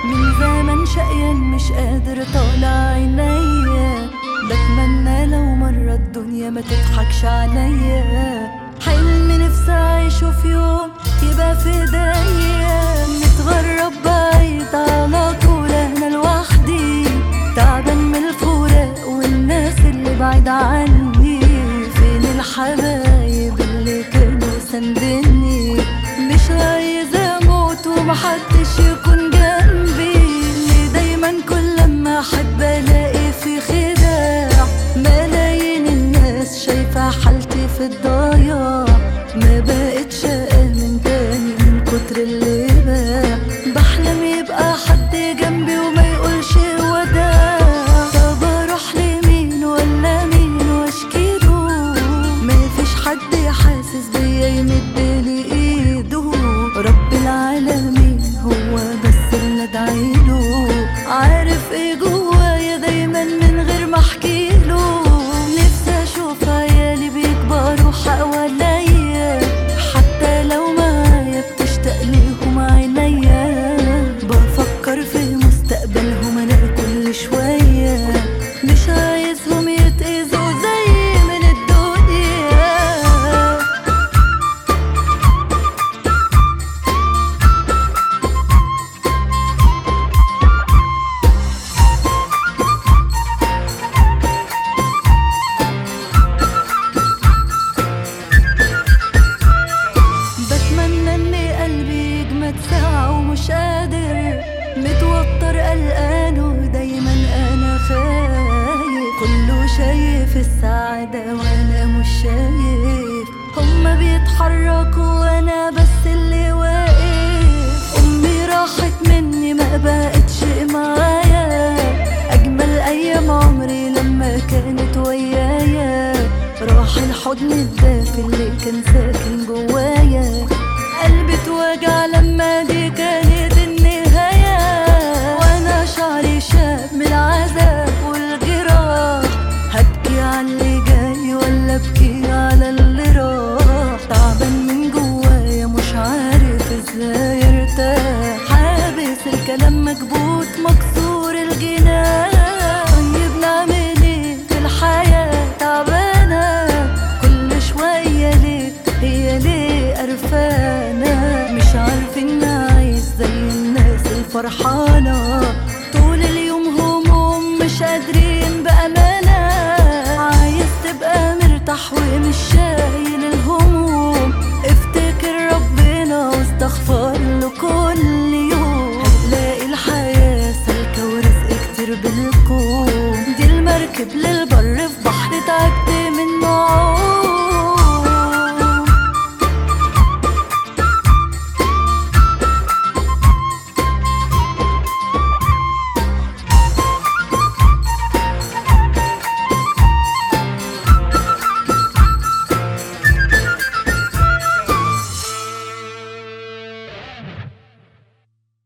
من زمن شقيان مش قادر طالع عينيا بتمنى لو مرة الدنيا ما تضحكش عليا حلم نفسي اعيشه في يوم يبقى في ايديا متغرب بعيد على طول انا لوحدي تعبان من الفراق والناس اللي بعيد عني فين الحبايب اللي كانوا سندني مش عايزة اموت ومحدش يكون جنبي اللي دايما كل لما احب الاقي في خداع ملايين الناس شايفة حالتي في الضياع ما بقتش امن تاني من كتر اللي باع بحلم يبقى حد جنبي وما يقولش وداع طب اروح لمين ولا مين واشكيله مفيش حد حاسس بيا يمدلي ايده رب العالمين هو بس اللي ادعيله عارف ايه جوايا دايما من غير ما احكيله نفسي اشوف عيالي بيكبروا حواليا حتى لو معايا بتشتاق ليهم عينيا بفكر في مستقبلهم انا كل شويه مش عايزهم يتأذوا زي من الدنيا بتمنى ان قلبي يجمد ساعة ومش قادر متوتر قلقان ودايما انا خايف كله شايف السعادة وانا مش شايف هما بيتحركوا وانا بس اللي واقف امي راحت مني ما بقتش معايا اجمل ايام عمري لما كانت ويايا راح الحضن الدافي اللي كان ساكن جوايا قلبي اتوجع لما دي كانت النهاية وانا شعري شاب من العذاب والجراح هبكي على اللي جاي ولا ابكي على اللي راح تعبان من جوايا مش عارف ازاي ارتاح حابس الكلام مكبوت مكسور الجنان طيب نعمل ايه في الحياة تعبانة كل شوية ليه هي ليه قرفانة مش عارفين نعيش زي الناس الفرحانة طول اليوم هموم مش قادرين بأمانة عايز تبقى مرتاح ومش شايل الهموم افتكر ربنا واستغفر له كل يوم هتلاقي الحياة سالكة ورزق كتير بالكون دي المركب لل